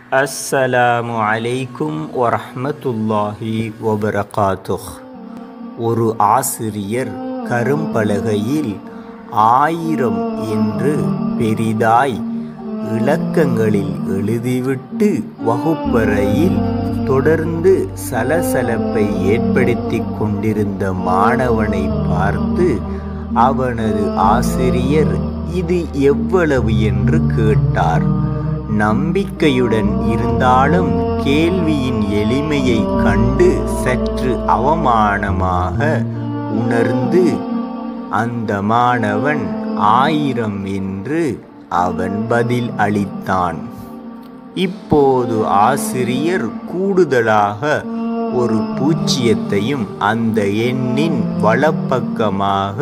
அஸ்ஸலாமு அலைக்கும் வரஹ்மத்துல்லாஹி வபரகாத்துஹ் ஒரு ஆசிரியர் கரும்பலகையில் ஆயிரம் என்று பெரிதாய் இலக்கங்களில் எழுதிவிட்டு வகுப்பறையில் தொடர்ந்து சலசலப்பை ஏற்படுத்திக் கொண்டிருந்த மாணவனை பார்த்து அவனது ஆசிரியர் இது எவ்வளவு என்று கேட்டார் நம்பிக்கையுடன் இருந்தாலும் கேள்வியின் எளிமையை கண்டு சற்று அவமானமாக உணர்ந்து அந்த மாணவன் ஆயிரம் என்று அவன் பதில் அளித்தான் இப்போது ஆசிரியர் கூடுதலாக ஒரு பூச்சியத்தையும் அந்த எண்ணின் வலப்பக்கமாக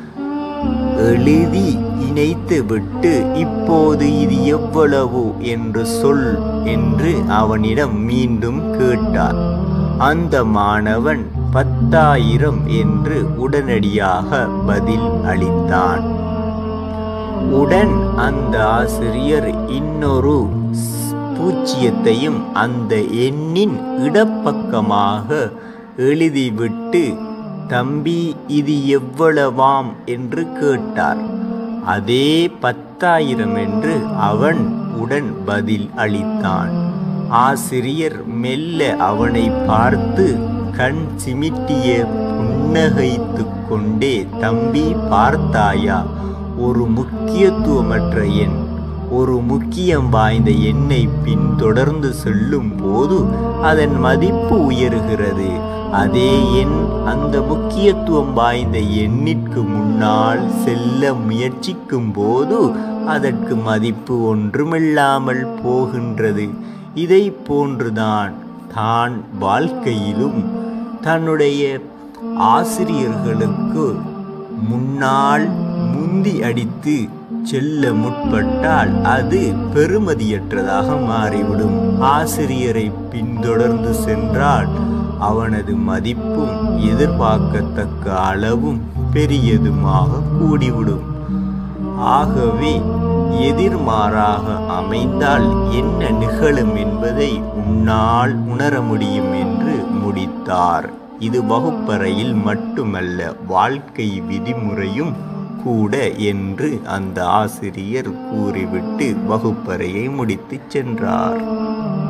எழுதி இணைத்துவிட்டு இப்போது இது எவ்வளவு என்று சொல் என்று அவனிடம் மீண்டும் கேட்டார் அந்த மாணவன் பத்தாயிரம் என்று உடனடியாக பதில் அளித்தான் உடன் அந்த ஆசிரியர் இன்னொரு பூச்சியத்தையும் அந்த எண்ணின் இடப்பக்கமாக எழுதிவிட்டு தம்பி இது எவ்வளவாம் என்று கேட்டார் அதே பத்தாயிரம் என்று அவன் உடன் பதில் அளித்தான் ஆசிரியர் மெல்ல அவனை பார்த்து கண் சிமிட்டிய புன்னகைத்து கொண்டே தம்பி பார்த்தாயா ஒரு முக்கியத்துவமற்ற எண் ஒரு முக்கியம் வாய்ந்த எண்ணை பின்தொடர்ந்து செல்லும் போது அதன் மதிப்பு உயர்கிறது அதே எண் அந்த முக்கியத்துவம் வாய்ந்த எண்ணிற்கு முன்னால் செல்ல முயற்சிக்கும் போது அதற்கு மதிப்பு ஒன்றுமில்லாமல் போகின்றது இதை போன்றுதான் தான் வாழ்க்கையிலும் தன்னுடைய ஆசிரியர்களுக்கு முன்னால் முந்தி அடித்து செல்ல முற்பட்டால் அது பெருமதியற்றதாக மாறிவிடும் ஆசிரியரை பின்தொடர்ந்து சென்றால் அவனது மதிப்பும் எதிர்பார்க்கத்தக்க அளவும் பெரியதுமாக கூடிவிடும் ஆகவே எதிர்மாறாக அமைந்தால் என்ன நிகழும் என்பதை உன்னால் உணர முடியும் என்று முடித்தார் இது வகுப்பறையில் மட்டுமல்ல வாழ்க்கை விதிமுறையும் கூட என்று அந்த ஆசிரியர் கூறிவிட்டு வகுப்பறையை முடித்துச் சென்றார்